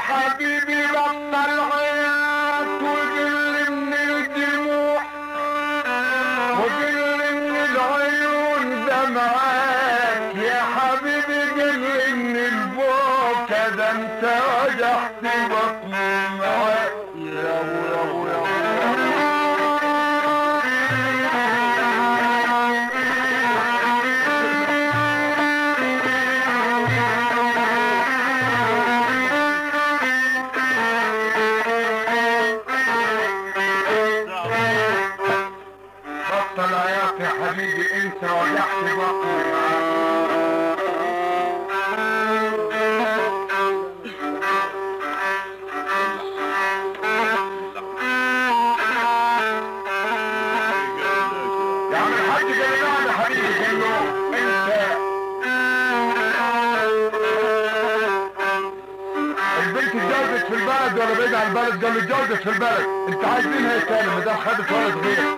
حبيبي بطل عياط وجل من الدموع وجل من العيون دمعات يا حبيبي جل من البكا ده انت وجعت بطني معاك يا ابو يا ابو يا بطل عياط يا حبيبي انت وجعت بطني معاك يا عم الحاج قال له يا حبيبي قال له انت البنت اتجوزت في البلد ولا بعيد عن البلد قال له اتجوزت في البلد انت عايز منها ايه تاني ما دام خدت ولد غير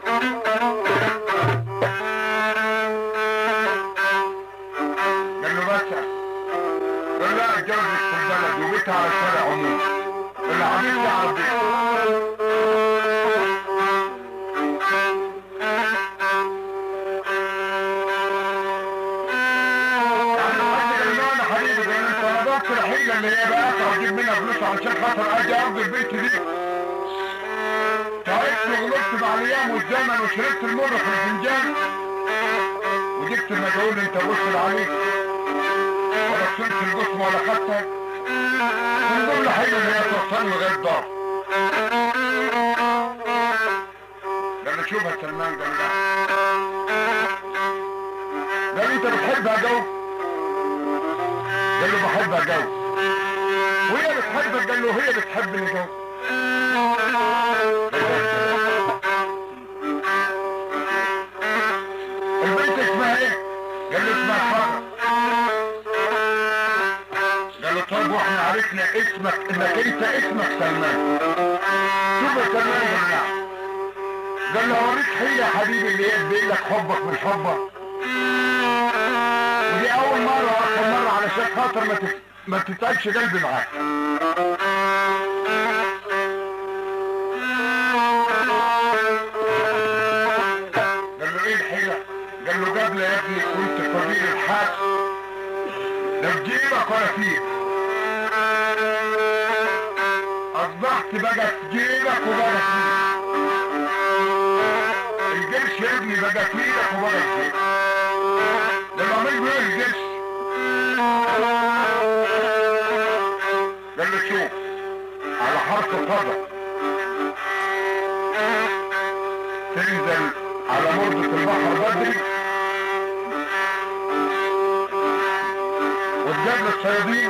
قال له بس قال له لا اتجوزت في البلد وبيتها على الشارع عموما العبيد يعرف بيه انا حبيبي ده انت نضفت الحيلة اللي هي بقى واجيب منها فلوس عشان خاطر اجي ارضي البنت دي تعبت وغلطت مع الايام والزمن وشربت المر في الفنجان وجبت المجهول انت بص عليك ولا شلت الجسم ولا خدتك من ضمن الحيلة اللي هي توصلني لغاية الدار قال شوفها سلمان قال لا قال انت بتحبها جو قال له بحبها جو وهي بتحبك قال له هي بتحبني جو البنت اسمها ايه قال له اسمها فرح قال له طيب واحنا عرفنا اسمك انك انت اسمك سلمان شوف يا سلمان قال نعم قال له اوريك حيلة يا حبيبي اللي هي تبين لك حبك من حبك ودي اول مرة واخر مرة علشان خاطر ما تت... ما تتعبش قلبي معاك قال له ايه الحيلة قال له قبل يا ابني كنت فقير الحاج لا في جيبك ولا فيك اصبحت بقى في جيبك وبقى فيك الجيش يا ابني بقى في ايدك وبقى في جيبك لما عمل له ايه الجيش قال له شوف على حرف القدر تنزل على مرضة البحر بدري وتجيب الصيادين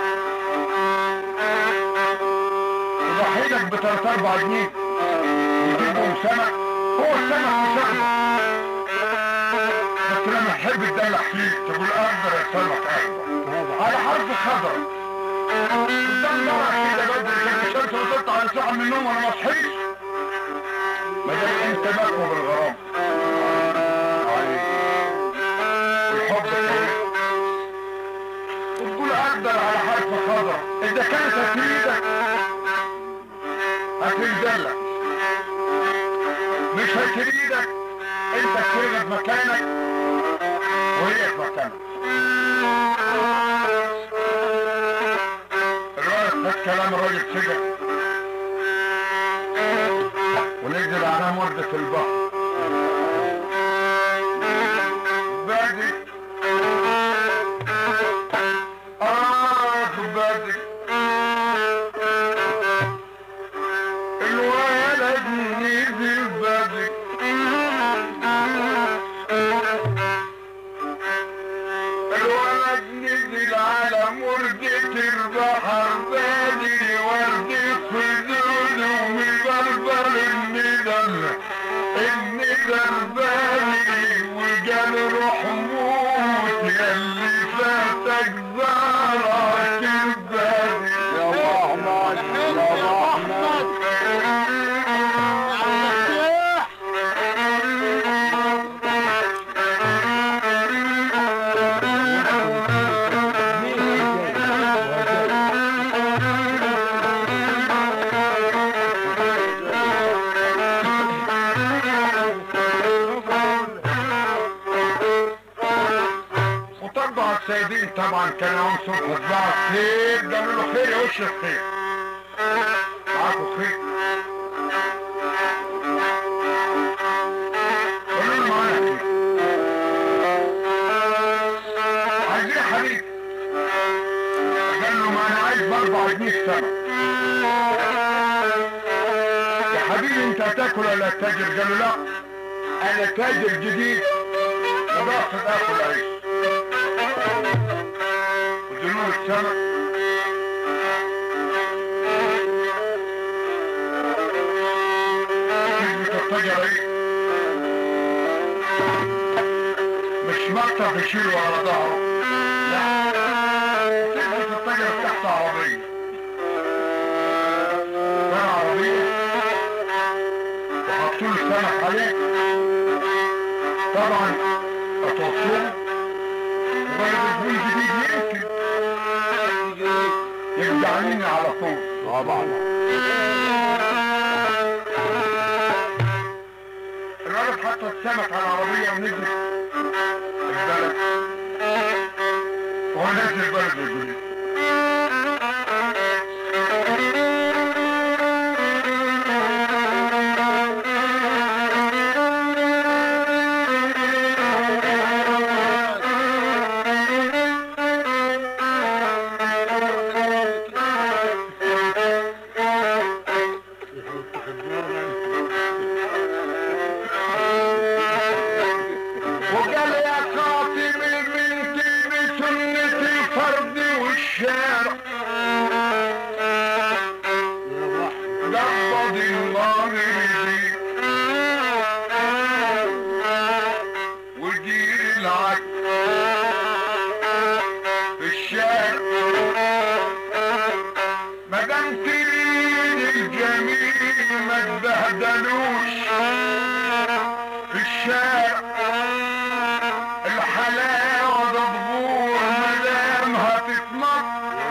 وضحيلك بتلات اربع جنيه ويجيبهم سمك هو السمك مش اخضر بس لما تحب تدلع فيه تقول اقدر يا سمك اقدر على حرف الخضر قدام مرة كده بدري كانت الشمس وتطلع على ساعة من النوم وانا ما صحيش ما دام انت مكوى بالغرام عليك والحب كمان وتقول اقدر على حرف خضر اذا كانت هتريدك هتنزلك مش هتريدك انت تسيبها في مكانك وهي في مكانك الراجل خد كلام الراجل كده ونزل على مردة البحر بادي آه بادي الولد نزل بادي الولد نزل على مرجة البحر بادي وردي في ذوله من بربر المدن برضه على السيدين طبعا كان يوم صبح صباح خير قالوا له خير يا وش الخير معاكوا خير قالوا له معانا خير عايزين يا حبيبي قال له ما انا عايز باربع جنيه سنة يا حبيبي انت هتاكل ولا تاجر قال له لا انا تاجر جديد وبقصد اكل عيش ودلوه السمك كلمة التاجر ايه مش مكتب يشيله على ظهره لا كلمة التاجر تحت عربية كان عربية وحطوا له السمك عليه طبعا اتوصله وبلد زبون جديد يمكن يرجع لنا على طول طبعا الراجل حط السمك على العربية ونزل البلد وهو نازل البلد الجديد وقال يا خاطب البنت بسنة الفرد والشارع قبض الله يجيب ودير العقل في الشارع مدام تريد الجميل ما تبهدلوش في الشارع الحلاوة ضبور مدام هتتمط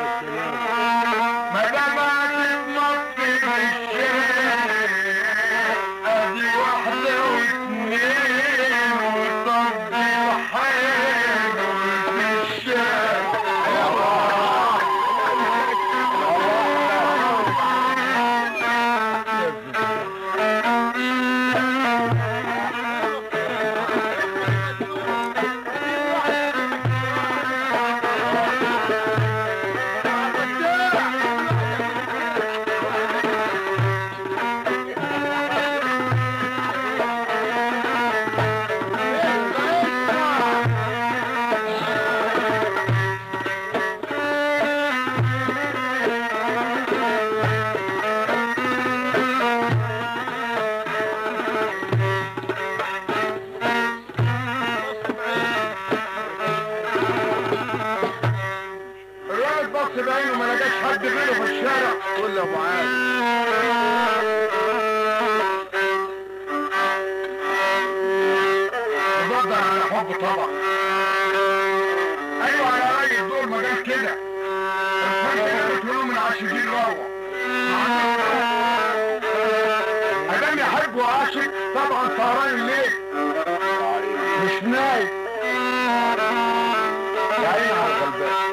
مدام هتتمط في الشارع ادي واحدة واتنين وطبي الحلو في الشارع الراجل بص بعينه ما لقاش حد غيره في الشارع قول له ابو عاد بفضل على حب طبعا ايوه على راي الدور ما قال كده الفرق كانت يوم من عاشقين روح ادام يحب وعاشق طبعا سهران الليل مش نايم يا عيني على الغلبان